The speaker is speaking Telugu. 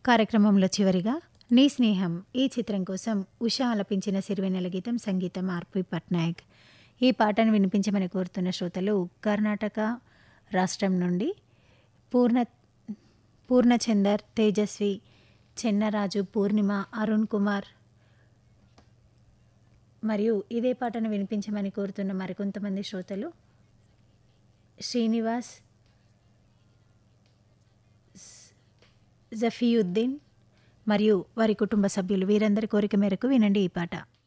కార్యక్రమంలో చివరిగా నీ స్నేహం ఈ చిత్రం కోసం ఉషా ఆలపించిన సిరివెన్నెల గీతం సంగీతం ఆర్పి పట్నాయక్ ఈ పాటను వినిపించమని కోరుతున్న శ్రోతలు కర్ణాటక రాష్ట్రం నుండి పూర్ణ పూర్ణచందర్ తేజస్వి చెన్నరాజు పూర్ణిమ అరుణ్ కుమార్ మరియు ఇదే పాటను వినిపించమని కోరుతున్న మరికొంతమంది శ్రోతలు శ్రీనివాస్ జఫీయుద్దీన్ మరియు వారి కుటుంబ సభ్యులు వీరందరి కోరిక మేరకు వినండి ఈ పాట